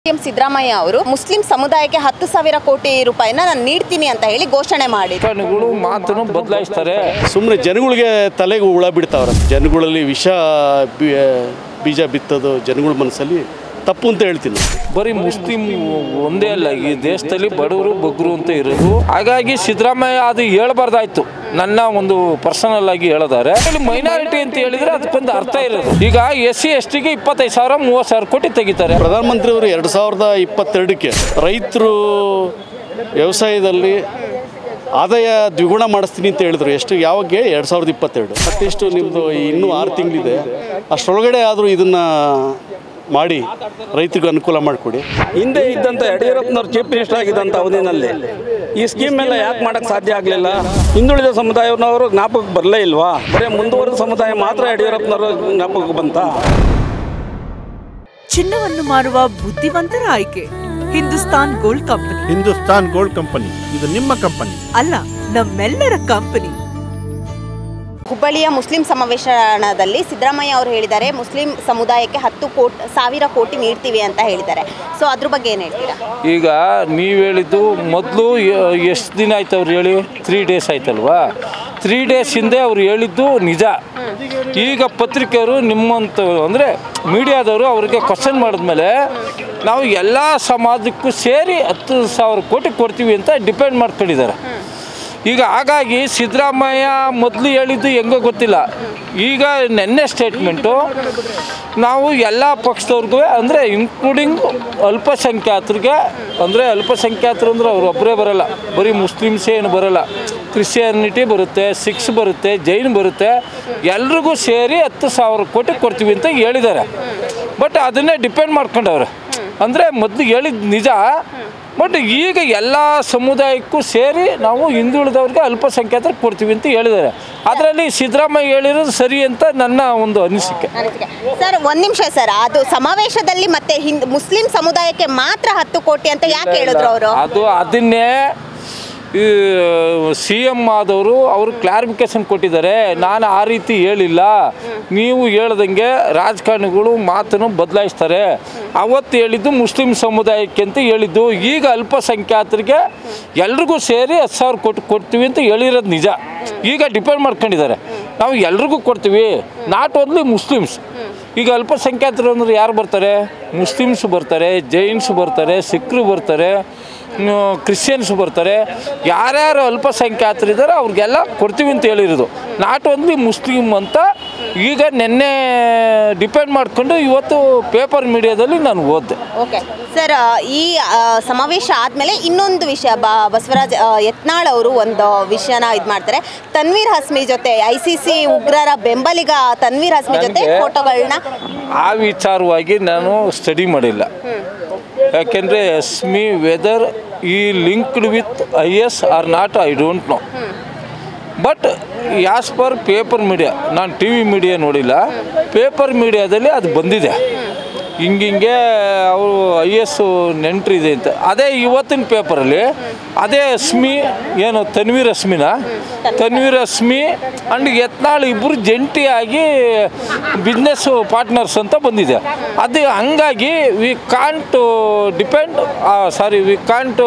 CM Siddaramaiah ಅವರು Muslim ಸಮುದಾಯಕ್ಕೆ ಹತ್ತು ಸಾವಿರ ಕೋಟಿ ರೂಪಾಯಿನ ನಾನು ನೀಡ್ತೀನಿ ಅಂತ ಹೇಳಿ ಘೋಷಣೆ ಮಾಡಿದ್ರು ರಾಜಕಾರಣಿಗಳು ಮಾತನ್ನು ಬದಲಾಯಿಸ್ತಾರೆ ಸುಮ್ಮನೆ ಜನಗಳಿಗೆ ತಲೆಗೆ ಹುಳ ಬಿಡ್ತಾವ್ರೆ ಜನಗಳಲ್ಲಿ ವಿಷ ಬಿ- ಬೀಜ ಬಿತ್ತೋದು ಜನಗಳ ಮನಸ್ಸಲ್ಲಿ ತಪ್ಪು ಅಂತ ಹೇಳ್ತೀನಿ ಬರೀ ಮುಸ್ಲಿಂ ಒಂದೇ ಅಲ್ಲ ಈ ದೇಶದಲ್ಲಿ ಬಡವರು ಬಗ್ರು ಅಂತ ಇರೋದು ಹಾಗಾಗಿ ಸಿದ್ದರಾಮಯ್ಯ ಅದು ಹೇಳ್ಬಾರ್ದಾಯ್ತು ನನ್ನ ಒಂದು ಪರ್ಸನಲ್ ಆಗಿ ಹೇಳಿದ್ದಾರೆ ಇಲ್ಲಿ ಮೈನಾರಿಟಿ ಅಂತ ಹೇಳಿದ್ರೆ ಅದಕ್ಕೊಂದು ಅರ್ಥ ಇರೋದು ಈಗ ಎಸ್ ಸಿ ಎಸ್ ಟಿಗೆ ಇಪ್ಪತ್ತೈದು ಸಾವಿರ ಮೂವತ್ತು ಸಾವಿರ ಕೋಟಿ ತೆಗಿತಾರೆ ಪ್ರಧಾನಮಂತ್ರಿ ಅವರು ಎರಡು ಸಾವಿರದ ಇಪ್ಪತ್ತೆರಡಕ್ಕೆ ರೈತರು ವ್ಯವಸಾಯದಲ್ಲಿ ಆದಾಯ ದ್ವಿಗುಣ ಮಾಡಿಸ್ತೀನಿ ಅಂತ ಹೇಳಿದ್ರು ಎಷ್ಟು ಯಾವಾಗ ಎರಡು ಸಾವಿರದ ಇಪ್ಪತ್ತೆರಡು ಅಟ್ಲೀಸ್ಟ್ ನಿಮ್ಮದು ಇನ್ನೂ ಆರು ತಿಂಗಳಿದೆ ಅಷ್ಟರೊಳಗಡೆ ಆದರೂ ಇದನ್ನು ಮಾಡಿ ರೈತರಿಗೆ ಅನುಕೂಲ ಮಾಡಿಕೊಡಿ ಹಿಂದೆ ಇದ್ದಂಥ ಯಡಿಯೂರಪ್ಪನವ್ರು ಚೀಫ್ ಮಿನಿಸ್ಟರ್ ಆಗಿದ್ದಂಥ ಅವಧಿನಲ್ಲಿ ಈ ಸ್ಕೀಮ್ ಎಲ್ಲ ಯಾಕೆ ಮಾಡಕ್ಕೆ ಸಾಧ್ಯ ಆಗಲಿಲ್ಲ ಹಿಂದುಳಿದ ಸಮುದಾಯನವರು ಜ್ಞಾಪಕಕ್ಕೆ ಬರಲೇ ಇಲ್ವಾ ಬರೀ ಮುಂದುವರೆದ ಸಮುದಾಯ ಮಾತ್ರ ಯಡಿಯೂರಪ್ಪನವರು ಜ್ಞಾಪಕಕ್ಕೆ ಬಂತ ಚಿನ್ನವನ್ನು ಮಾರುವ ಬುದ್ಧಿವಂತರ ಆಯ್ಕೆ Hindustan gold company Hindustan gold company ಇದು ನಿಮ್ಮ ಕಂಪನಿ ಅಲ್ಲ ನಮ್ಮೆಲ್ಲರ ಕಂಪನಿ ಹುಬ್ಬಳ್ಳಿಯ ಮುಸ್ಲಿಂ ಸಮಾವೇಶನದಲ್ಲಿ ಸಿದ್ದರಾಮಯ್ಯ ಅವರು ಹೇಳಿದ್ದಾರೆ ಮುಸ್ಲಿಂ ಸಮುದಾಯಕ್ಕೆ ಹತ್ತು ಕೋಟಿ ಸಾವಿರ ಕೋಟಿ ನೀಡ್ತೀವಿ ಅಂತ ಹೇಳಿದ್ದಾರೆ ಸೊ ಅದ್ರ ಬಗ್ಗೆ ಏನು ಹೇಳ್ತೀರಾ ಈಗ ನೀವು ಹೇಳಿದ್ದು ಮೊದಲು ಎಷ್ಟು ದಿನ ಆಯ್ತು ಅವ್ರು ಹೇಳಿ ತ್ರೀ ಡೇಸ್ ಆಯ್ತಲ್ವಾ ತ್ರೀ ಡೇಸ್ ಹಿಂದೆ ಅವ್ರು ಹೇಳಿದ್ದು ನಿಜ ಈಗ ಪತ್ರಿಕೆಯವರು ನಿಮ್ಮಂತ ಅಂದರೆ ಮೀಡಿಯಾದವರು ಅವ್ರಿಗೆ ಕ್ವಶನ್ ಮಾಡಿದ್ಮೇಲೆ ನಾವು ಎಲ್ಲ ಸಮಾಜಕ್ಕೂ ಸೇರಿ ಹತ್ತು ಸಾವಿರ ಕೋಟಿ ಕೊಡ್ತೀವಿ ಅಂತ ಡಿಪೆಂಡ್ ಮಾಡ್ಕೊಂಡಿದ್ದಾರೆ ಈಗ ಹಾಗಾಗಿ ಸಿದ್ದರಾಮಯ್ಯ ಮೊದಲು ಹೇಳಿದ್ದು ಹೆಂಗೋ ಗೊತ್ತಿಲ್ಲ ಈಗ ನೆನ್ನೆ ಸ್ಟೇಟ್ಮೆಂಟು ನಾವು ಎಲ್ಲ ಪಕ್ಷದವ್ರಿಗೂ ಅಂದರೆ ಇನ್ಕ್ಲೂಡಿಂಗ್ ಅಲ್ಪಸಂಖ್ಯಾತರಿಗೆ ಅಂದರೆ ಅಲ್ಪಸಂಖ್ಯಾತರು ಅಂದ್ರೆ ಅವ್ರು ಒಬ್ಬರೇ ಬರಲ್ಲ ಬರೀ ಮುಸ್ಲಿಮ್ಸ್ ಏನು ಬರಲ್ಲ ಕ್ರಿಶ್ಚಿಯಾನಿಟಿ ಬರುತ್ತೆ ಸಿಖ್ಸ್ ಬರುತ್ತೆ ಜೈನ್ ಬರುತ್ತೆ ಎಲ್ರಿಗೂ ಸೇರಿ ಹತ್ತು ಸಾವಿರ ಕೋಟಿ ಕೊಡ್ತೀವಿ ಅಂತ ಹೇಳಿದ್ದಾರೆ ಬಟ್ ಅದನ್ನೇ ಡಿಪೆಂಡ್ ಮಾಡ್ಕೊಂಡವ್ರೆ ಅಂದರೆ ಮೊದಲು ಹೇಳಿದ್ದು ನಿಜ ಬಟ್ ಈಗ ಎಲ್ಲ ಸಮುದಾಯಕ್ಕೂ ಸೇರಿ ನಾವು ಹಿಂದುಳಿದವ್ರಿಗೆ ಅಲ್ಪಸಂಖ್ಯಾತರಿಗೆ ಕೊಡ್ತೀವಿ ಅಂತ ಹೇಳಿದ್ದಾರೆ ಅದರಲ್ಲಿ ಸಿದ್ದರಾಮಯ್ಯ ಹೇಳಿರೋದು ಸರಿ ಅಂತ ನನ್ನ ಒಂದು ಅನಿಸಿಕೆ ಅನಿಸಿಕೆ ಸರ್ ಒಂದ್ ನಿಮಿಷ ಸರ್ ಅದು ಸಮಾವೇಶದಲ್ಲಿ ಮತ್ತೆ ಹಿಂದ್ ಮುಸ್ಲಿಂ ಸಮುದಾಯಕ್ಕೆ ಮಾತ್ರ ಹತ್ತು ಕೋಟಿ ಅಂತ ಯಾಕೆ ಹೇಳಿದ್ರು ಅವರು ಅದು ಅದನ್ನೇ ಈ ಸಿ ಎಮ್ ಆದವರು ಅವರು ಕ್ಲಾರಿಫಿಕೇಶನ್ ಕೊಟ್ಟಿದ್ದಾರೆ ನಾನು ಆ ರೀತಿ ಹೇಳಿಲ್ಲ ನೀವು ಹೇಳ್ದಂಗೆ ರಾಜಕಾರಣಿಗಳು ಮಾತನ್ನು ಬದಲಾಯಿಸ್ತಾರೆ ಅವತ್ತು ಹೇಳಿದ್ದು ಮುಸ್ಲಿಂ ಸಮುದಾಯಕ್ಕೆ ಅಂತ ಹೇಳಿದ್ದು ಈಗ ಅಲ್ಪಸಂಖ್ಯಾತರಿಗೆ ಎಲ್ರಿಗೂ ಸೇರಿ ಹತ್ತು ಸಾವಿರ ಕೊಟ್ಟು ಕೊಡ್ತೀವಿ ಅಂತ ಹೇಳಿರೋದು ನಿಜ ಈಗ ಡಿಪೆಂಡ್ ಮಾಡ್ಕೊಂಡಿದ್ದಾರೆ ನಾವು ಎಲ್ರಿಗೂ ಕೊಡ್ತೀವಿ ನಾಟ್ ಓನ್ಲಿ ಮುಸ್ಲಿಮ್ಸ್ ಈಗ ಅಲ್ಪಸಂಖ್ಯಾತರು ಅಂದ್ರೆ ಯಾರು ಬರ್ತಾರೆ ಮುಸ್ಲಿಮ್ಸ್ ಬರ್ತಾರೆ ಜೈನ್ಸ್ ಬರ್ತಾರೆ ಸಿಖ್ರು ಬರ್ತಾರೆ ಕ್ರಿಶ್ಚಿಯನ್ಸ್ ಬರ್ತಾರೆ ಯಾರ್ಯಾರು ಅಲ್ಪಸಂಖ್ಯಾತರಿದ್ದಾರೆ ಅವ್ರಿಗೆಲ್ಲ ಕೊಡ್ತೀವಿ ಅಂತ ಹೇಳಿರೋದು ನಾಟ್ ಓನ್ಲಿ ಮುಸ್ಲಿಮ್ ಅಂತ ಈಗ ನಿನ್ನೆ ಡಿಪೆಂಡ್ ಮಾಡಿಕೊಂಡು ಇವತ್ತು ಪೇಪರ್ ಮೀಡಿಯಾದಲ್ಲಿ ನಾನು ಓದಿದೆ ಓಕೆ ಸರ್ ಈ ಆ, ಸಮಾವೇಶ ಆದಮೇಲೆ ಇನ್ನೊಂದು ವಿಷಯ ಬ ಬಸವರಾಜ್ ಆ, ಯತ್ನಾಳ್ ಅವರು ಒಂದು ವಿಷಯನ ಇದು ಮಾಡ್ತಾರೆ ತನ್ವೀರ್ ಹಸ್ಮಿ ಜೊತೆ ಐ ಸಿ ಸಿ ಉಗ್ರರ ಬೆಂಬಲಿಗ ತನ್ವೀರ್ ಹಸ್ಮಿ ಜೊತೆ ನನಗೆ- ಫೋಟೋಗಳನ್ನ ಆ ವಿಚಾರವಾಗಿ ನಾನು ಸ್ಟಡಿ ಮಾಡಿಲ್ಲ ಯಾಕೆಂದರೆ ಎಸ್ಮಿ ವೆದರ್ ಈ linked with I S R not I don't know but as per paper media ನಾನು ಟಿ ವಿ ಮೀಡಿಯಾ ನೋಡಿಲ್ಲ ಪೇಪರ್ ಮೀಡಿಯಾದಲ್ಲಿ ಅದು ಬಂದಿದೆ ಹಿಂಗಿಂಗೆ ಅವರು ಐ ಎಸ್ ನೆಂಟ್ರಿದೆ ಅಂತ ಅದೇ ಇವತ್ತಿನ ಪೇಪರಲ್ಲಿ ಅದೇ ಅಸ್ಮಿ ಏನು ತನ್ವೀರ್ ಅಸ್ಮಿನ ತನ್ವೀರ್ ಅಸ್ಮಿ ಆ್ಯಂಡ್ ಯತ್ನಾಳ್ ಇಬ್ಬರು ಜಂಟಿಯಾಗಿ ಬಿಸ್ನೆಸ್ ಪಾರ್ಟ್ನರ್ಸ್ ಅಂತ ಬಂದಿದೆ ಅದು ಹಂಗಾಗಿ we can't depend sorry we can't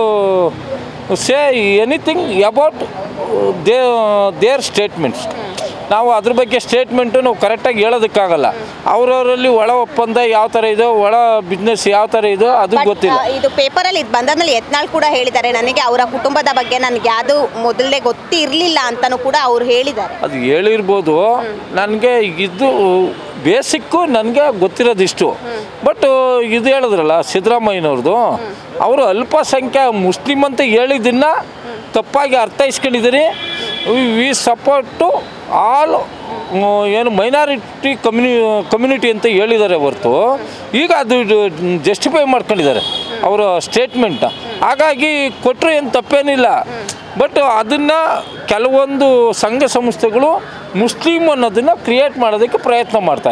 say anything about they their statements ನಾವು ಅದ್ರ ಬಗ್ಗೆ ಸ್ಟೇಟ್ಮೆಂಟು ನಾವು ಕರೆಕ್ಟಾಗಿ ಹೇಳೋದಕ್ಕಾಗಲ್ಲ ಅವರವರಲ್ಲಿ ಒಳ ಒಪ್ಪಂದ ಯಾವ ಥರ ಇದೋ ಒಳ ಬಿಸ್ನೆಸ್ ಯಾವ ಥರ ಇದೋ ಅದು But, ಗೊತ್ತಿಲ್ಲ ಆ, ಇದು ಪೇಪರಲ್ಲಿ ಇದು ಬಂದಾದ್ಮೇಲೆ ಯತ್ನಾಳ್ ಕೂಡ ಹೇಳಿದ್ದಾರೆ ನನಗೆ ಅವರ ಕುಟುಂಬದ ಬಗ್ಗೆ ನನಗೆ ಯಾವುದು ಮೊದಲೇ ಗೊತ್ತಿರಲಿಲ್ಲ ಅಂತಲೂ ಕೂಡ ಅವ್ರು ಹೇಳಿದ್ದಾರೆ ಅದು ಹೇಳಿರ್ಬೋದು ನನಗೆ ಇದು ಬೇಸಿಕ್ಕು ನನಗೆ ಗೊತ್ತಿರೋದಿಷ್ಟು ಬಟ್ ಇದು ಹೇಳಿದ್ರಲ್ಲ ಸಿದ್ದರಾಮಯ್ಯನವ್ರದ್ದು ಅವರು ಅಲ್ಪಸಂಖ್ಯಾ ಮುಸ್ಲಿಂ ಅಂತ ಹೇಳಿದ್ದನ್ನು ತಪ್ಪಾಗಿ ಅರ್ಥೈಸ್ಕೊಂಡಿದ್ದೀನಿ ವಿ ಸಪೋರ್ಟ್ ಟು ಆಲ್ ಏನು ಮೈನಾರಿಟಿ ಕಮ್ಯುನಿ ಕಮ್ಯುನಿಟಿ ಅಂತ ಹೇಳಿದ್ದಾರೆ ಹೊರತು ಈಗ ಅದು ಜಸ್ಟಿಫೈ ಮಾಡ್ಕೊಂಡಿದ್ದಾರೆ ಅವರ ಸ್ಟೇಟ್ಮೆಂಟ್ ಹಾಗಾಗಿ ಕೊಟ್ಟರು ಏನು ತಪ್ಪೇನಿಲ್ಲ ಬಟ್ ಅದನ್ನು ಕೆಲವೊಂದು ಸಂಘ ಸಂಸ್ಥೆಗಳು ಮುಸ್ಲಿಂ ಅನ್ನೋದನ್ನು ಕ್ರಿಯೇಟ್ ಮಾಡೋದಕ್ಕೆ ಪ್ರಯತ್ನ ಮಾಡ್ತಾ ಇದ್ದಾರೆ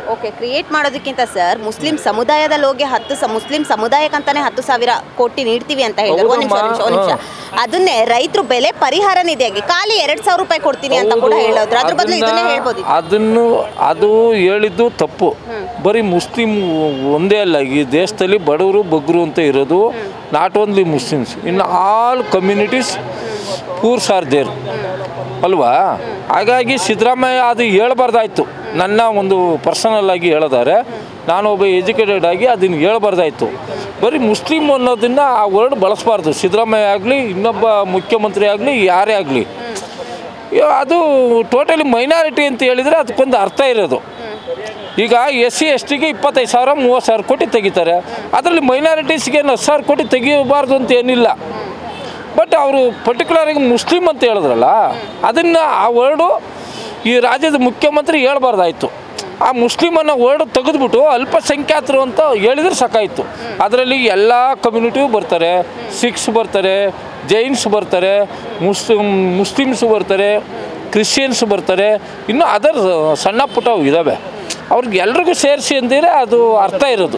ಓಕೆ ಕ್ರಿಯೇಟ್ ಮಾಡೋದಕ್ಕಿಂತ ಸರ್ ಮುಸ್ಲಿಂ ಸಮುದಾಯದಲ್ಲಿ ಹೋಗಿ ಹತ್ತು ಸ ಮುಸ್ಲಿಂ ಸಮುದಾಯಕ್ಕಂತಾನೆ ಹತ್ತು ಸಾವಿರ ಕೋಟಿ ನೀಡ್ತೀವಿ ಅಂತ ಹೇಳಿದ್ರು ಒಂದು ನಿಮಿಷ ಹೌದಮ್ಮ, ಒಂದು ನಿಮಿಷ ಅದನ್ನೇ ರೈತರು ಬೆಲೆ ಪರಿಹಾರ ನಿಧಿಯಾಗಿ ಖಾಲಿ ಎರಡ್ ಸಾವಿರ ರೂಪಾಯಿ ಕೊಡ್ತೀನಿ ಅಂತ ಕೂಡ ಹೌದು. ಹೇಳಿದ್ರು ಅದ್ರ ಬದಲು ಇದನ್ನೇ ಅದನ್ನ- ಹೇಳ್ಬೋದು ಅದನ್ನು ಅದು ಹೇಳಿದ್ದು ತಪ್ಪು ಬರೀ ಮುಸ್ಲಿಂ ಒಂದೇ ಅಲ್ಲ ಈ ದೇಶದಲ್ಲಿ ಬಡವರು ಬಗ್ಗರು ಅಂತ ಇರೋದು not only Muslims in all communities poors are there ಅಲ್ವಾ ಹಾಗಾಗಿ ಸಿದ್ದರಾಮಯ್ಯ ಅದು ಹೇಳ್ಬಾರ್ದಾಯ್ತು ನನ್ನ ಒಂದು ಪರ್ಸನಲ್ ಆಗಿ ಹೇಳಿದ್ದಾರೆ ನಾನು ಒಬ್ಬ ಎಜುಕೇಟೆಡ್ ಆಗಿ ಅದನ್ನು ಹೇಳ್ಬಾರ್ದಾಯ್ತು ಬರೀ ಮುಸ್ಲಿಂ ಅನ್ನೋದನ್ನು ಆ ವರ್ಡ್ ಬಳಸಬಾರ್ದು ಸಿದ್ದರಾಮಯ್ಯ ಆಗಲಿ ಇನ್ನೊಬ್ಬ ಮುಖ್ಯಮಂತ್ರಿ ಆಗಲಿ ಯಾರೇ ಆಗಲಿ ಅದು ಟೋಟಲಿ ಮೈನಾರಿಟಿ ಅಂತ ಹೇಳಿದರೆ ಅದಕ್ಕೊಂದು ಅರ್ಥ ಇರೋದು ಈಗ ಎಸ್ ಸಿ ಎಸ್ ಟಿಗೆ ಇಪ್ಪತ್ತೈದು ಸಾವಿರ ಮೂವತ್ತು ಸಾವಿರ ಕೋಟಿ ತೆಗಿತಾರೆ ಅದರಲ್ಲಿ ಮೈನಾರಿಟೀಸ್ಗೆ ಹತ್ತು ಸಾವಿರ ಕೋಟಿ ತೆಗಿಯಬಾರ್ದು ಅಂತ ಏನಿಲ್ಲ ಬಟ್ ಅವರು ಪರ್ಟಿಕ್ಯುಲರಾಗಿ ಮುಸ್ಲಿಂ ಅಂತ ಹೇಳಿದ್ರಲ್ಲ ಅದನ್ನು ಆ ವರ್ಡು ಈ ರಾಜ್ಯದ ಮುಖ್ಯಮಂತ್ರಿ ಹೇಳ್ಬಾರ್ದಾಯ್ತು ಆ ಮುಸ್ಲಿಮ್ ಅನ್ನೋ ವರ್ಡ್ ತೆಗೆದ್ಬಿಟ್ಟು ಅಲ್ಪಸಂಖ್ಯಾತರು ಅಂತ ಹೇಳಿದ್ರೆ ಸಾಕಾಯಿತು ಅದರಲ್ಲಿ ಎಲ್ಲ ಕಮ್ಯುನಿಟಿಯೂ ಬರ್ತಾರೆ ಸಿಖ್ಸ್ ಬರ್ತಾರೆ ಜೈನ್ಸ್ ಬರ್ತಾರೆ ಮುಸ್ಲಿಮ್ ಮುಸ್ಲಿಮ್ಸ್ ಬರ್ತಾರೆ ಕ್ರಿಶ್ಚಿಯನ್ಸ್ ಬರ್ತಾರೆ ಇನ್ನು ಅದರ್ ಸಣ್ಣ ಪುಟ್ಟವು ಇದ್ದಾವೆ ಅವ್ರಿಗೆ ಎಲ್ರಿಗೂ ಸೇರಿಸಿ ಅಂದಿದ್ರೆ ಅದು ಅರ್ಥ ಇರೋದು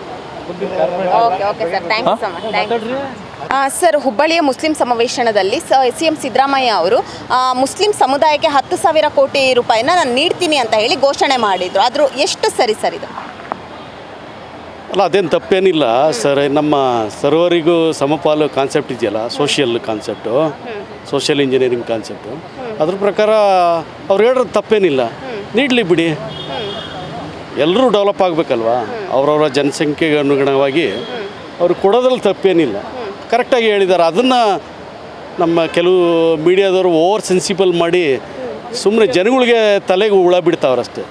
okay okay sir thank you so much thank you sir ಹುಬ್ಬಳ್ಳಿಯ ಮುಸ್ಲಿಂ ಸಮಾವೇಶನದಲ್ಲಿ ಸಿ ಎಂ ಸಿದ್ದರಾಮಯ್ಯ ಅವರು ಆ, ಮುಸ್ಲಿಂ ಸಮುದಾಯಕ್ಕೆ ಹತ್ತು ಸಾವಿರ ಕೋಟಿ ರೂಪಾಯಿನ ನಾನು ನೀಡ್ತೀನಿ ಅಂತ ಹೇಳಿ ಘೋಷಣೆ ಮಾಡಿದ್ರು ಆದರೂ ಎಷ್ಟು ಸರಿ ಸರ್ ಇದು ಅಲ್ಲ ಅದೇನು ತಪ್ಪೇನಿಲ್ಲ ಸರ್ ನಮ್ಮ ಸರ್ವರಿಗೂ ಸಮಪಾಲು ಕಾನ್ಸೆಪ್ಟ್ ಇದೆಯಲ್ಲ social concept social engineering concept ಅದ್ರ ಪ್ರಕಾರ ಅವ್ರು ಹೇಳೋದು ತಪ್ಪೇನಿಲ್ಲ ನೀಡಲಿ ಬಿಡಿ ಎಲ್ಲರೂ ಡೆವಲಪ್ ಆಗಬೇಕಲ್ವಾ ಅವರವರ ಜನಸಂಖ್ಯೆಗೆ ಅನುಗುಣವಾಗಿ ಅವ್ರು ಕೊಡೋದ್ರಲ್ಲಿ ತಪ್ಪೇನಿಲ್ಲ ಕರೆಕ್ಟಾಗಿ ಹೇಳಿದ್ದಾರೆ ಅದನ್ನು ನಮ್ಮ ಕೆಲವು ಮೀಡಿಯಾದವರು ಓವರ್ ಸೆನ್ಸಿಬಲ್ ಮಾಡಿ ಸುಮ್ಮನೆ ಜನಗಳಿಗೆ ತಲೆಗೆ ಹುಳ ಬಿಡ್ತಾವ್ರಷ್ಟೇ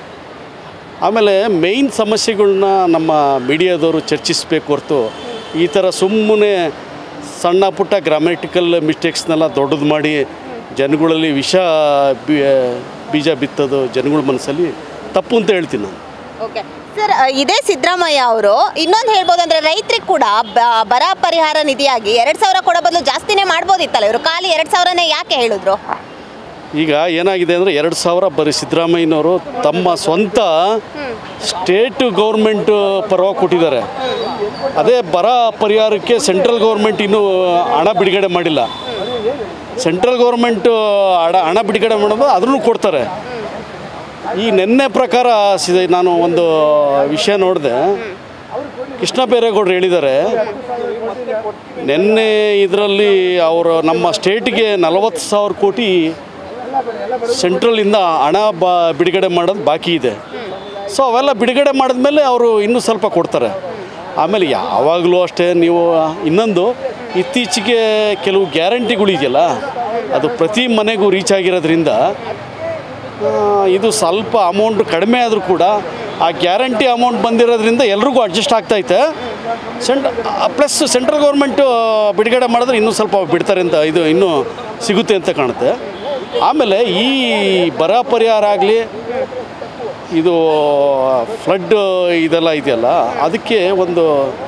ಆಮೇಲೆ ಮೇಯ್ನ್ ಸಮಸ್ಯೆಗಳ್ನ ನಮ್ಮ ಮೀಡಿಯಾದವರು ಚರ್ಚಿಸಬೇಕು ಹೊರತು ಈ ಥರ ಸುಮ್ಮನೆ ಸಣ್ಣ ಪುಟ್ಟ ಗ್ರಾಮೆಟಿಕಲ್ ಮಿಸ್ಟೇಕ್ಸ್ನೆಲ್ಲ ದೊಡ್ಡದು ಮಾಡಿ ಜನಗಳಲ್ಲಿ ವಿಷ ಬಿ- ಬೀಜ ಬಿತ್ತೋದು ಜನಗಳ ಮನಸ್ಸಲ್ಲಿ ತಪ್ಪು ಅಂತ ಹೇಳ್ತೀನಿ ನಾನು ಓಕೆ ಸರ್ ಇದೇ ಸಿದ್ದರಾಮಯ್ಯ ಅವರು ಇನ್ನೊಂದು ಹೇಳ್ಬೋದು ಅಂದರೆ ರೈತರಿಗೆ ಕೂಡ ಬ- ಬರ ಪರಿಹಾರ ನಿಧಿಯಾಗಿ ಎರಡು ಸಾವಿರ ಕೊಡೋ ಬದಲು ಜಾಸ್ತಿನೇ ಮಾಡ್ಬೋದಿತ್ತಲ್ಲ ಇವರು ಖಾಲಿ ಎರಡು ಸಾವಿರನೇ ಯಾಕೆ ಹೇಳಿದ್ರು ಈಗ ಏನಾಗಿದೆ ಅಂದರೆ ಎರಡು ಸಾವಿರ ಬರೀ ಸಿದ್ದರಾಮಯ್ಯನವರು ತಮ್ಮ ಸ್ವಂತ ಸ್ಟೇಟ್ ಗೌರ್ಮೆಂಟ್ ಪರವಾಗಿ ಕೊಟ್ಟಿದ್ದಾರೆ ಅದೇ ಬರ ಪರಿಹಾರಕ್ಕೆ ಸೆಂಟ್ರಲ್ ಗೌರ್ಮೆಂಟ್ ಇನ್ನೂ ಹಣ ಬಿಡುಗಡೆ ಮಾಡಿಲ್ಲ ಸೆಂಟ್ರಲ್ ಗೌರ್ಮೆಂಟು ಹಣ ಹಣ ಬಿಡುಗಡೆ ಮಾಡೋದು ಅದನ್ನು ಕೊಡ್ತಾರೆ ಈ ನಿನ್ನೆ ಪ್ರಕಾರ ಸಿ- ನಾನು ಒಂದು ವಿಷಯ ನೋಡಿದೆ ಕೃಷ್ಣ ಬೈರೇಗೌಡರು ಹೇಳಿದ್ದಾರೆ ನಿನ್ನೆ ಇದರಲ್ಲಿ ಅವರು ನಮ್ಮ ಸ್ಟೇಟ್ಗೆ ನಲವತ್ತು ಸಾವಿರ ಕೋಟಿ ಸೆಂಟ್ರಲಿಂದ ಹಣ ಬಾ ಬಿಡುಗಡೆ ಮಾಡೋದು ಬಾಕಿ ಇದೆ ಸೊ ಅವೆಲ್ಲ ಬಿಡುಗಡೆ ಮಾಡಿದ್ಮೇಲೆ ಅವರು ಇನ್ನೂ ಸ್ವಲ್ಪ ಕೊಡ್ತಾರೆ ಆಮೇಲೆ ಯಾವಾಗಲೂ ಅಷ್ಟೇ ನೀವು ಇನ್ನೊಂದು ಇತ್ತೀಚೆಗೆ ಕೆಲವು ಗ್ಯಾರಂಟಿಗಳಿದೆಯಲ್ಲ ಅದು ಪ್ರತಿ ಮನೆಗೂ ರೀಚ್ ಆಗಿರೋದ್ರಿಂದ ಆ, ಇದು ಸ್ವಲ್ಪ ಅಮೌಂಟ್ ಕಡಿಮೆ ಆದರೂ ಕೂಡ ಆ ಗ್ಯಾರಂಟಿ ಅಮೌಂಟ್ ಬಂದಿರೋದ್ರಿಂದ ಎಲ್ರಿಗೂ ಅಡ್ಜಸ್ಟ್ ಆಗ್ತೈತೆ ಸೆಂಟ್ ಪ್ಲಸ್ ಸೆಂಟ್ರಲ್ ಗೌರ್ಮೆಂಟು ಬಿಡುಗಡೆ ಮಾಡಿದ್ರೆ ಇನ್ನೂ ಸ್ವಲ್ಪ ಬಿಡ್ತಾರೆ ಅಂತ ಇದು ಇನ್ನೂ ಸಿಗುತ್ತೆ ಅಂತ ಕಾಣುತ್ತೆ ಆಮೇಲೆ ಈ ಬರ ಪರಿಹಾರ ಆಗಲಿ ಇದು ಫ್ಲಡ್ ಇದೆಲ್ಲ ಇದೆಯಲ್ಲ ಅದಕ್ಕೆ ಒಂದು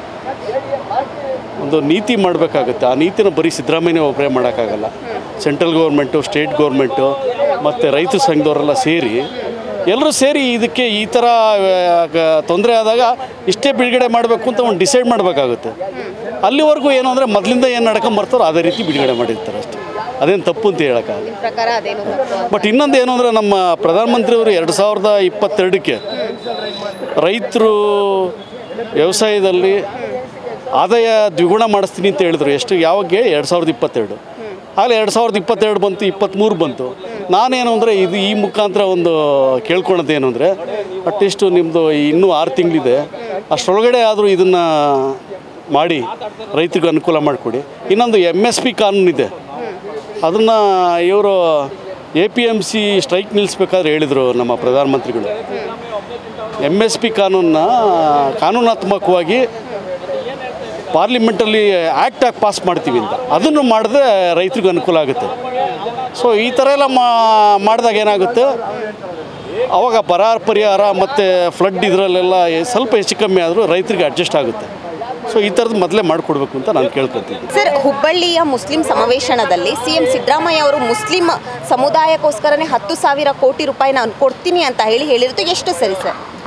ಒಂದು ನೀತಿ ಮಾಡಬೇಕಾಗುತ್ತೆ ಆ ನೀತಿನ ಬರೀ ಸಿದ್ದರಾಮಯ್ಯ ಒಬ್ಬರೇ ಮಾಡೋಕ್ಕಾಗಲ್ಲ ಸೆಂಟ್ರಲ್ ಗೌರ್ಮೆಂಟು ಸ್ಟೇಟ್ ಗೌರ್ಮೆಂಟು ಮತ್ತು ರೈತ ಸಂಘದವರೆಲ್ಲ ಸೇರಿ ಎಲ್ಲರೂ ಸೇರಿ ಇದಕ್ಕೆ ಈ ಥರ ತೊಂದರೆ ಆದಾಗ ಇಷ್ಟೇ ಬಿಡುಗಡೆ ಮಾಡಬೇಕು ಅಂತ ಒಂದು ಡಿಸೈಡ್ ಮಾಡಬೇಕಾಗುತ್ತೆ ಅಲ್ಲಿವರೆಗೂ ಏನು ಅಂದರೆ ಮೊದಲಿಂದ ಏನು ನಡ್ಕೊಂಬರ್ತಾರೋ ಅದೇ ರೀತಿ ಬಿಡುಗಡೆ ಮಾಡಿರ್ತಾರೆ ಅಷ್ಟೇ ಅದೇನು ತಪ್ಪು ಅಂತ ಹೇಳೋಕ್ಕಾಗಲ್ಲ ನಿಮ್ಮ ಪ್ರಕಾರ ಅದೇನು ತಪ್ಪು ಅಂತ? ಬಟ್ ಇನ್ನೊಂದು ಏನು ಅಂದರೆ ನಮ್ಮ ಪ್ರಧಾನಮಂತ್ರಿಯವರು ಎರಡು ಸಾವಿರದ ಇಪ್ಪತ್ತೆರಡಕ್ಕೆ ರೈತರು ವ್ಯವಸಾಯದಲ್ಲಿ ಆದಾಯ ದ್ವಿಗುಣ ಮಾಡಿಸ್ತೀನಿ ಅಂತ ಹೇಳಿದ್ರು ಎಷ್ಟು ಯಾವಾಗ ಎರಡು ಸಾವಿರದ ಇಪ್ಪತ್ತೆರಡು ಆಗಲೇ ಎರಡು ಸಾವಿರದ ಇಪ್ಪತ್ತೆರಡು ಬಂತು ಇಪ್ಪತ್ತ್ಮೂರು ಬಂತು ನಾನೇನು ಅಂದರೆ ಇದು ಈ ಮುಖಾಂತರ ಒಂದು ಕೇಳ್ಕೊಳೋದು ಏನು ಅಂದರೆ ಅಟ್ಲೀಸ್ಟು ನಿಮ್ಮದು ಇನ್ನೂ ಆರು ತಿಂಗಳಿದೆ ಅಷ್ಟರೊಳಗಡೆ ಆದರೂ ಇದನ್ನು ಮಾಡಿ ರೈತರಿಗೆ ಅನುಕೂಲ ಮಾಡಿಕೊಡಿ ಇನ್ನೊಂದು ಎಮ್ ಎಸ್ ಪಿ ಕಾನೂನಿದೆ ಅದನ್ನು ಇವರು A P M C strike ನಿಲ್ಲಿಸ್ಬೇಕಾದ್ರೆ ಹೇಳಿದರು ನಮ್ಮ ಪ್ರಧಾನಮಂತ್ರಿಗಳು ಎಮ್ ಎಸ್ ಪಿ ಕಾನೂನನ್ನ ಕಾನೂನಾತ್ಮಕವಾಗಿ ಪಾರ್ಲಿಮೆಂಟಲ್ಲಿ ಆ್ಯಕ್ಟ್ ಆಗಿ ಪಾಸ್ ಮಾಡ್ತೀವಿ ಅಂತ ಅದನ್ನು ಮಾಡಿದ್ರೆ ರೈತರಿಗೆ ಅನುಕೂಲ ಆಗುತ್ತೆ ಸೊ ಈ ಥರ ಎಲ್ಲ ಮಾ ಮಾಡಿದಾಗ ಏನಾಗುತ್ತೆ ಅವಾಗ ಬರ ಪರಿಹಾರ ಮತ್ತು ಫ್ಲಡ್ ಇದರಲ್ಲೆಲ್ಲ ಸ್ವಲ್ಪ ಹೆಚ್ಚು ಕಮ್ಮಿ ಆದರೂ ರೈತರಿಗೆ ಅಡ್ಜಸ್ಟ್ ಆಗುತ್ತೆ ಸೊ ಈ ಥರದ್ದು ಮೊದಲೇ ಮಾಡಿಕೊಡ್ಬೇಕು ಅಂತ ನಾನು ಕೇಳ್ಕೊತೀನಿ ಸರ್ ಹುಬ್ಬಳ್ಳಿಯ ಮುಸ್ಲಿಂ ಸಮಾವೇಶನದಲ್ಲಿ ಸಿ ಎಂ ಸಿದ್ದರಾಮಯ್ಯ ಅವರು ಮುಸ್ಲಿಂ ಸಮುದಾಯಕ್ಕೋಸ್ಕರನೇ ಹತ್ತು ಸಾವಿರ ಕೋಟಿ ರೂಪಾಯಿ ನಾನು ಕೊಡ್ತೀನಿ ಅಂತ ಹೇಳಿ ಹೇಳಿರೋದು ಎಷ್ಟು ಸರಿ ಸರ್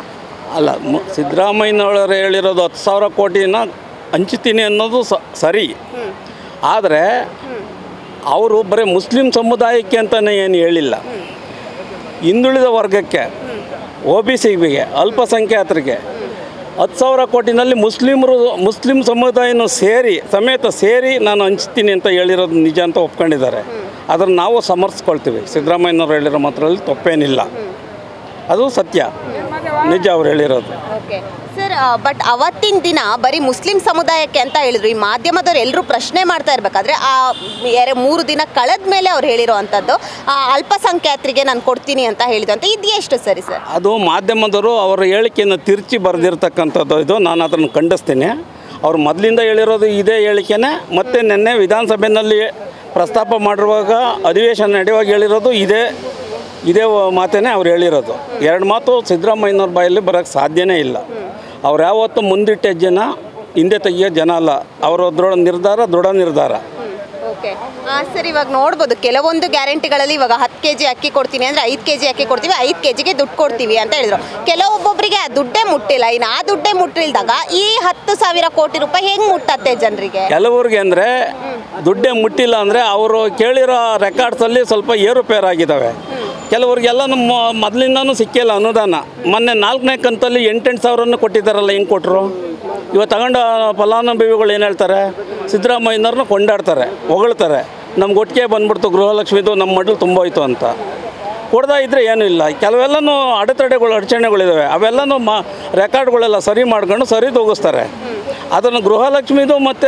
ಅಲ್ಲ ಮು- ಸಿದ್ದರಾಮಯ್ಯನವರು ಹೇಳಿರೋದು ಹತ್ತು ಸಾವಿರ ಕೋಟಿನ ಹಂಚ್ತೀನಿ ಅನ್ನೋದು ಸ ಸರಿ ಆದರೆ ಅವರು ಬರೀ ಮುಸ್ಲಿಂ ಸಮುದಾಯಕ್ಕೆ ಅಂತಲೇ ಏನು ಹೇಳಿಲ್ಲ ಹಿಂದುಳಿದ ವರ್ಗಕ್ಕೆ ಒ ಬಿ ಸಿಗೆ ಅಲ್ಪಸಂಖ್ಯಾತರಿಗೆ ಹತ್ತು ಸಾವಿರ ಕೋಟಿನಲ್ಲಿ ಮುಸ್ಲಿಮರು ಮುಸ್ಲಿಂ ಸಮುದಾಯನೂ ಸೇರಿ ಸಮೇತ ಸೇರಿ ನಾನು ಹಂಚ್ತೀನಿ ಅಂತ ಹೇಳಿರೋದು ನಿಜ ಅಂತ ಒಪ್ಕೊಂಡಿದ್ದಾರೆ ಅದನ್ನು ನಾವು ಸಮರ್ಸ್ಕೊಳ್ತೀವಿ ಸಿದ್ದರಾಮಯ್ಯನವ್ರು ಹೇಳಿರೋ ಮಾತ್ರದಲ್ಲಿ ತಪ್ಪೇನಿಲ್ಲ ಅದು ಸತ್ಯ ನಿಜ ಅವ್ರು ಹೇಳಿರೋದು ಓಕೆ ಸರ್ ಬಟ್ ಅವತ್ತಿನ ದಿನ ಬರೀ ಮುಸ್ಲಿಂ ಸಮುದಾಯಕ್ಕೆ ಅಂತ ಹೇಳಿದ್ರು ಈ ಮಾಧ್ಯಮದವ್ರು ಎಲ್ಲರೂ ಪ್ರಶ್ನೆ ಮಾಡ್ತಾ ಇರಬೇಕಾದ್ರೆ ಆ ಎರೆ ಮೂರು ದಿನ ಕಳೆದ ಮೇಲೆ ಅವ್ರು ಹೇಳಿರೋ ಅಂಥದ್ದು ಆ, ಅಲ್ಪಸಂಖ್ಯಾತರಿಗೆ ನಾನು ಕೊಡ್ತೀನಿ ಅಂತ ಹೇಳಿದ್ದು ಅಂತ ಇದು ಎಷ್ಟು ಸರಿ ಸರ್ ಅದು ಮಾಧ್ಯಮದವರು ಅವರ ಹೇಳಿಕೆಯನ್ನು ತಿರುಚಿ ಬರೆದಿರ್ತಕ್ಕಂಥದ್ದು ಇದು ನಾನು ಅದನ್ನು ಖಂಡಿಸ್ತೀನಿ ಅವ್ರು ಮೊದಲಿಂದ ಹೇಳಿರೋದು ಇದೇ ಹೇಳಿಕೆನೇ ಮತ್ತೆ ನಿನ್ನೆ ವಿಧಾನಸಭೆಯಲ್ಲಿ ಪ್ರಸ್ತಾಪ ಮಾಡಿರುವಾಗ ಅಧಿವೇಶನ ನಡೆಯುವಾಗ ಹೇಳಿರೋದು ಇದೇ ಇದೇ ಮಾತೇ ಅವ್ರು ಹೇಳಿರೋದು ಎರಡು ಮಾತು ಸಿದ್ದರಾಮಯ್ಯನವ್ರ ಬಾಯಲ್ಲಿ ಬರೋಕ್ಕೆ ಸಾಧ್ಯನೇ ಇಲ್ಲ ಅವ್ರು ಯಾವತ್ತೂ ಮುಂದಿಟ್ಟ ಜನ ಹಿಂದೆ ತೆಗಿಯೋ ಜನ ಅಲ್ಲ ಅವರ ದೃಢ ನಿರ್ಧಾರ ದೃಢ ನಿರ್ಧಾರ ಓಕೆ ಸರ್ ಇವಾಗ ನೋಡ್ಬೋದು ಕೆಲವೊಂದು ಗ್ಯಾರಂಟಿಗಳಲ್ಲಿ ಇವಾಗ ಹತ್ತು ಕೆ ಜಿ ಅಕ್ಕಿ ಕೊಡ್ತೀನಿ ಅಂದರೆ ಐದು ಕೆ ಜಿ ಅಕ್ಕಿ ಕೊಡ್ತೀವಿ ಐದು ಕೆ ಜಿಗೆ ದುಡ್ಡು ಕೊಡ್ತೀವಿ ಅಂತ ಹೇಳಿದ್ರು ಕೆಲವೊಬ್ಬೊಬ್ಬರಿಗೆ ಆ ದುಡ್ಡೇ ಮುಟ್ಟಿಲ್ಲ ಇನ್ನು ಆ ದುಡ್ಡೇ ಮುಟ್ಟಿಲ್ದಾಗ ಈ ಹತ್ತು ಸಾವಿರ ಕೋಟಿ ರೂಪಾಯಿ ಹೆಂಗೆ ಮುಟ್ಟತ್ತೆ ಜನರಿಗೆ ಕೆಲವ್ರಿಗೆ ಅಂದರೆ ದುಡ್ಡೇ ಮುಟ್ಟಿಲ್ಲ ಅಂದರೆ ಅವರು ಕೇಳಿರೋ ರೆಕಾರ್ಡ್ಸಲ್ಲಿ ಸ್ವಲ್ಪ ಏರುಪೇರಾಗಿದ್ದಾವೆ ಕೆಲವ್ರಿಗೆಲ್ಲ ನಮ್ಮ ಮೊದಲಿಂದನೂ ಸಿಕ್ಕಿಲ್ಲ ಅನುದಾನ ಮೊನ್ನೆ ನಾಲ್ಕನೇ ಕಂತಲ್ಲಿ ಎಂಟೆಂಟು ಸಾವಿರನ್ನು ಕೊಟ್ಟಿದ್ದಾರಲ್ಲ ಹೆಂಗೆ ಕೊಟ್ಟರು ಇವತ್ತು ತಗೊಂಡ ಫಲಾನುಭವಿಗಳು ಏನು ಹೇಳ್ತಾರೆ ಸಿದ್ದರಾಮಯ್ಯನವ್ರನ್ನ ಕೊಂಡಾಡ್ತಾರೆ ಹೊಗಳ್ತಾರೆ ನಮ್ಗೆ ಒಟ್ಟಿಗೆ ಬಂದ್ಬಿಡ್ತು ಗೃಹಲಕ್ಷ್ಮಿದು ನಮ್ಮ ಮಡ್ಲು ತುಂಬೋಯ್ತು ಅಂತ ಕೊಡ್ದಾ ಇದ್ದರೆ ಏನೂ ಇಲ್ಲ ಕೆಲವೆಲ್ಲನೂ ಅಡೆತಡೆಗಳು ಅಡಚಣೆಗಳಿದ್ದಾವೆ ಅವೆಲ್ಲನೂ ಮಾ ರೆಕಾರ್ಡ್ಗಳೆಲ್ಲ ಸರಿ ಮಾಡ್ಕೊಂಡು ಸರಿ ತೂಗಿಸ್ತಾರೆ ಅದನ್ನು ಗೃಹಲಕ್ಷ್ಮಿದು ಮತ್ತು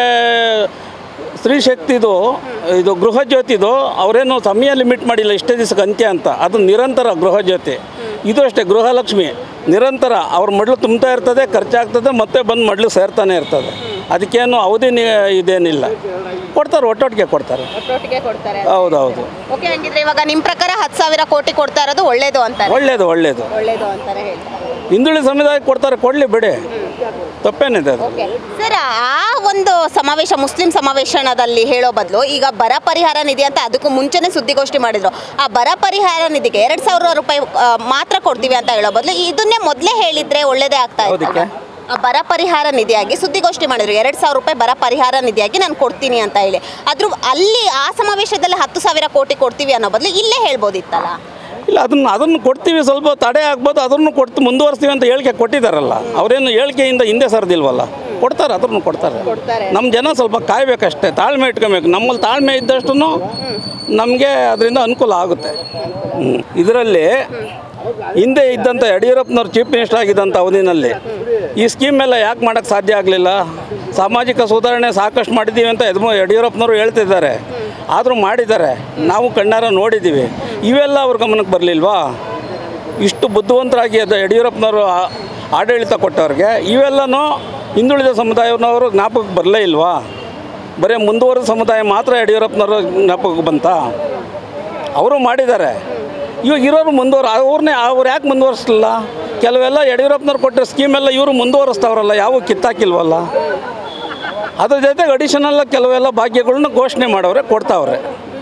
ಸ್ತ್ರೀ ಶಕ್ತಿದು ಇದು ಗೃಹ ಜ್ಯೋತಿದು ಅವರೇನು ಸಮಯ ಲಿಮಿಟ್ ಮಾಡಿಲ್ಲ ಇಷ್ಟೇ ದಿವಸಕ್ಕೆ ಅಂತ್ಯ ಅಂತ ಅದು ನಿರಂತರ ಗೃಹ ಜ್ಯೋತಿ ಇದು ಅಷ್ಟೇ ಗೃಹಲಕ್ಷ್ಮಿ ನಿರಂತರ ಅವ್ರ ಮಡ್ಲು ತುಂಬ್ತಾ ಇರ್ತದೆ ಖರ್ಚಾಗ್ತದೆ ಮತ್ತೆ ಬಂದು ಮಡ್ಲು ಸೇರ್ತಾನೆ ಇರ್ತದೆ ಅದಕ್ಕೇನು ಅವಧಿ ನಿ- ಇದೇನಿಲ್ಲ ಕೊಡ್ತಾರೆ ಒಟ್ಟೊಟ್ಟಿಗೆ ಕೊಡ್ತಾರೆ ಒಟ್ಟೊಟ್ಟಿಗೆ ಕೊಡ್ತಾರೆ ಹೌದೌದು ಓಕೆ ಹಂಗಿದ್ರೆ ಇವಾಗ ನಿಮ್ಮ ಪ್ರಕಾರ ಹತ್ತು ಸಾವಿರ ಕೋಟಿ ಕೊಡ್ತಾ ಇರೋದು ಒಳ್ಳೇದು ಅಂತಾರೆ ಒಳ್ಳೇದು ಒಳ್ಳೇದು ಒಳ್ಳೇದು ಅಂತಾರೆ ಹೇಳ್ತಾರೆ ಹಿಂದುಳಿದ ಸಮುದಾಯಕ್ಕೆ ಕೊಡ್ತಾರೆ ಕೊಡಲಿ ಬಿಡಿ ತಪ್ಪೇನಿದೆ ಅದು ಓಕೆ ಸರ್ ಆ ಒಂದು ಸಮಾವೇಶ ಮುಸ್ಲಿಂ ಸಮಾವೇಶನದಲ್ಲಿ ಹೇಳೋ ಬದಲು ಈಗ ಬರ ಪರಿಹಾರ ನಿಧಿ ಅಂತ ಅದಕ್ಕೂ ಮುಂಚೆನೇ ಸುದ್ದಿಗೋಷ್ಠಿ ಮಾಡಿದ್ರು ಆ ಬರ ಪರಿಹಾರ ನಿಧಿಗೆ ಎರಡು ಸಾವಿರ ರೂಪಾಯಿ ಆ, ಮಾತ್ರ ಕೊಡ್ತೀವಿ ಅಂತ ಹೇಳೋ ಬದಲು ಇದನ್ನೇ ಮೊದಲೇ ಹೇಳಿದ್ರೆ ಒಳ್ಳೇದೇ ಆಗ್ತಾ ಇತ್ತು ಯಾವುದಕ್ಕೆ? ಆ ಬರ ಪರಿಹಾರ ನಿಧಿಯಾಗಿ ಸುದ್ದಿಗೋಷ್ಠಿ ಮಾಡಿದ್ರು ಎರಡು ಸಾವಿರ ರೂಪಾಯಿ ಬರ ಪರಿಹಾರ ನಿಧಿಯಾಗಿ ನಾನು ಕೊಡ್ತೀನಿ ಅಂತ ಹೇಳಿ ಆದ್ರೂ ಅಲ್ಲಿ ಆ ಸಮಾವೇಶದಲ್ಲಿ ಹತ್ತು ಸಾವಿರ ಕೋಟಿ ಕೊಡ್ತೀವಿ ಅನ್ನೋ ಬದಲು ಇಲ್ಲೇ ಹೇಳ್ಬೋದಿತ್ತಲ್ಲ ಇಲ್ಲ ಅದನ್ನು ಅದನ್ನು ಕೊಡ್ತೀವಿ ಸ್ವಲ್ಪ ತಡೆ ಆಗ್ಬೋದು ಅದನ್ನು ಕೊಡ್ತು ಮುಂದುವರಿಸ್ತೀವಿ ಅಂತ ಹೇಳಿಕೆ ಕೊಟ್ಟಿದ್ದಾರಲ್ಲ ಅವರೇನು ಹೇಳಿಕೆಯಿಂದ ಹಿಂದೆ ಸರಿದಿಲ್ವಲ್ಲ ಕೊಡ್ತಾರೆ ಅದನ್ನು ಕೊಡ್ತಾರೆ ಕೊಡ್ತಾರೆ. ನಮ್ಮ ಜನ ಸ್ವಲ್ಪ ಕಾಯ್ಬೇಕಷ್ಟೇ ತಾಳ್ಮೆ ಇಟ್ಕೊಬೇಕು ನಮ್ಮಲ್ಲಿ ತಾಳ್ಮೆ ಇದ್ದಷ್ಟು ನಮಗೆ ಅದರಿಂದ ಅನುಕೂಲ ಆಗುತ್ತೆ ಇದರಲ್ಲಿ ಹಿಂದೆ ಇದ್ದಂಥ ಯಡಿಯೂರಪ್ಪನವ್ರು ಚೀಫ್ ಮಿನಿಸ್ಟರ್ ಆಗಿದ್ದಂಥ ಅವಧಿನಲ್ಲಿ ಈ ಸ್ಕೀಮ್ ಎಲ್ಲ ಯಾಕೆ ಮಾಡೋಕ್ಕೆ ಸಾಧ್ಯ ಆಗಲಿಲ್ಲ ಸಾಮಾಜಿಕ ಸುಧಾರಣೆ ಸಾಕಷ್ಟು ಮಾಡಿದ್ದೀವಿ ಅಂತ ಯದ್ಮ ಯಡಿಯೂರಪ್ಪನವರು ಹೇಳ್ತಿದ್ದಾರೆ ಆದರೂ ಮಾಡಿದ್ದಾರೆ ನಾವು ಕಣ್ಣಾರ ನೋಡಿದ್ದೀವಿ ಇವೆಲ್ಲ ಅವ್ರ ಗಮನಕ್ಕೆ ಬರಲಿಲ್ವಾ ಇಷ್ಟು ಬುದ್ಧಿವಂತರಾಗಿ ಅದು ಯಡಿಯೂರಪ್ಪನವರು ಆ- ಆಡಳಿತ ಕೊಟ್ಟವ್ರಿಗೆ ಇವೆಲ್ಲನೂ ಹಿಂದುಳಿದ ಸಮುದಾಯನವರು ಜ್ಞಾಪಕಕ್ಕೆ ಬರಲೇ ಇಲ್ವಾ ಬರೀ ಮುಂದುವರೆದ ಸಮುದಾಯ ಮಾತ್ರ ಯಡಿಯೂರಪ್ಪನವರು ಜ್ಞಾಪಕಕ್ಕೆ ಬಂತ ಅವರು ಮಾಡಿದ್ದಾರೆ ಇವಾಗ ಇರೋರು ಮುಂದುವರ ಅವ್ರನ್ನೇ ಅವ್ರು ಯಾಕೆ ಮುಂದುವರಿಸಲಿಲ್ಲ ಕೆಲವೆಲ್ಲ ಯಡಿಯೂರಪ್ಪನವ್ರು ಕೊಟ್ಟಿರೋ ಸ್ಕೀಮೆಲ್ಲ ಇವರು ಮುಂದುವರಿಸ್ತಾವ್ರಲ್ಲ ಯಾವ ಕಿತ್ತಾಕಿಲ್ವಲ್ಲ ಅದ್ರ ಜೊತೆಗೆ ಅಡಿಷನಲ್ ಕೆಲವೆಲ್ಲ ಭಾಗ್ಯಗಳನ್ನ ಘೋಷಣೆ ಮಾಡವ್ರೆ ಕೊಡ್ತಾವ್ರೆ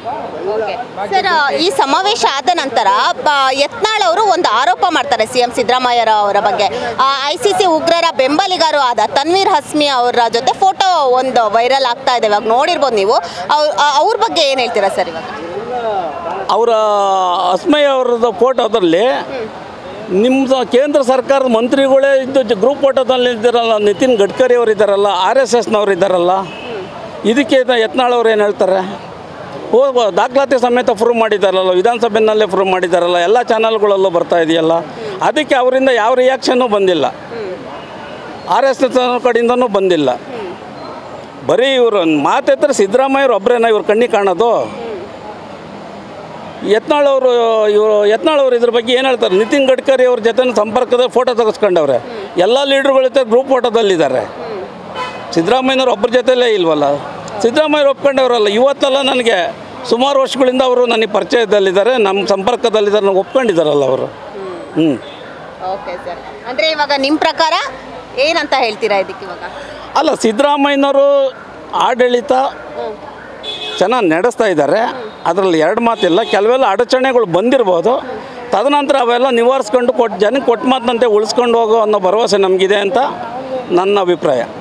ಸರ್ ಈ ಸಮಾವೇಶ ಆದ ನಂತರ ಬ- ಯತ್ನಾಳ್ ಅವರು ಒಂದು ಆರೋಪ ಮಾಡ್ತಾರೆ ಸಿ ಎಂ ಸಿದ್ದರಾಮಯ್ಯ ಅವರ ಬಗ್ಗೆ ಐ ಸಿ ಸಿ ಉಗ್ರರ ಬೆಂಬಲಿಗರು ಆದ ತನ್ವೀರ್ ಹಸ್ಮಿ ಅವರ ಜೊತೆ ಫೋಟೋ ಒಂದು ವೈರಲ್ ಆಗ್ತಾ ಇದೆ ಇವಾಗ ನೋಡಿರ್ಬೋದು ನೀವು ಅವ್ರ ಅವ್ರ ಬಗ್ಗೆ ಏನು ಹೇಳ್ತೀರಾ ಸರ್ ಇವಾಗ ಅವರ ಅಸ್ಮಯ್ ಅವ್ರದ್ದು ಫೋಟೋದಲ್ಲಿ ನಿಮ್ಮದು ಕೇಂದ್ರ ಸರ್ಕಾರದ ಮಂತ್ರಿಗಳೇ ಇದ್ದು ಗ್ರೂಪ್ ಫೋಟೋದಲ್ಲಿ ಇದ್ದಾರಲ್ಲ ನಿತಿನ್ ಗಡ್ಕರಿ ಅವರು ಇದ್ದಾರಲ್ಲ ಆರ್ ಎಸ್ ಎಸ್ನವ್ರು ಇದ್ದಾರಲ್ಲ ಇದಕ್ಕೆ ಇದು ಯತ್ನಾಳ್ ಅವ್ರು ಏನು ಹೇಳ್ತಾರೆ ಓ ದಾಖಲಾತಿ ಸಮೇತ ಪ್ರೂವ್ ಮಾಡಿದ್ದಾರಲ್ಲ ವಿಧಾನಸಭೆನಲ್ಲೇ ಪ್ರೂವ್ ಮಾಡಿದ್ದಾರಲ್ಲ ಎಲ್ಲ ಚಾನಲ್ಗಳಲ್ಲೂ ಬರ್ತಾ ಇದೆಯಲ್ಲ ಅದಕ್ಕೆ ಅವರಿಂದ ಯಾವ ರಿಯಾಕ್ಷನ್ನೂ ಬಂದಿಲ್ಲ ಆರ್ ಎಸ್ ಎಸ್ ಕಡೆಯಿಂದನೂ ಬಂದಿಲ್ಲ ಬರೀ ಇವರು ಮಾತೆತ್ತರ ಸಿದ್ದರಾಮಯ್ಯವ್ರು ಒಬ್ಬರೇನ ಇವ್ರ ಕಣ್ಣಿಗೆ ಕಾಣೋದು ಯತ್ನಾಳ್ ಅವರು ಇವರು ಯತ್ನಾಳ್ ಅವರು ಇದ್ರ ಬಗ್ಗೆ ಏನು ಹೇಳ್ತಾರೆ ನಿತಿನ್ ಗಡ್ಕರಿ ಅವ್ರ ಜೊತೆ ಸಂಪರ್ಕದ ಫೋಟೋ ತೆಗೆಸ್ಕೊಂಡವ್ರೆ ಎಲ್ಲ ಲೀಡ್ರುಗಳ ಜೊತೆ ಗ್ರೂಪ್ ಫೋಟೋದಲ್ಲಿದ್ದಾರೆ ಸಿದ್ದರಾಮಯ್ಯನವ್ರು ಒಬ್ಬರ ಜೊತೆಲೇ ಇಲ್ವಲ್ಲ ಸಿದ್ದರಾಮಯ್ಯವ್ರು ಒಪ್ಕೊಂಡವ್ರಲ್ಲ ಇವತ್ತೆಲ್ಲ ನನಗೆ ಸುಮಾರು ವರ್ಷಗಳಿಂದ ಅವರು ನನಗೆ ಪರಿಚಯದಲ್ಲಿದ್ದಾರೆ ನಮ್ಮ ಸಂಪರ್ಕದಲ್ಲಿದ್ದಾರೆ ನನಗೆ ಒಪ್ಕೊಂಡಿದ್ದಾರಲ್ಲ ಅವರು ಹ್ಞೂ ಓಕೆ ಸರ್ ಅಂದರೆ ಇವಾಗ ನಿಮ್ಮ ಪ್ರಕಾರ ಏನಂತ ಹೇಳ್ತೀರಾ ಇದಕ್ಕೆ ಇವಾಗ ಅಲ್ಲ ಸಿದ್ದರಾಮಯ್ಯನವರು ಆಡಳಿತ ಚೆನ್ನಾಗಿ ನಡೆಸ್ತಾ ಇದ್ದಾರೆ ಅದರಲ್ಲಿ ಎರಡು ಮಾತಿಲ್ಲ ಕೆಲವೆಲ್ಲ ಅಡಚಣೆಗಳು ಬಂದಿರ್ಬೋದು ತದನಂತರ ಅವೆಲ್ಲ ನಿವಾರಿಸ್ಕೊಂಡು ಕೊಟ್ಟು ಜನಕ್ಕೆ ಕೊಟ್ಟು ಮಾತಂತೆ ಉಳಿಸ್ಕೊಂಡು ಹೋಗೋ ಅನ್ನೋ ಭರವಸೆ ನಮಗಿದೆ ಅಂತ ನನ್ನ ಅಭಿಪ್ರಾಯ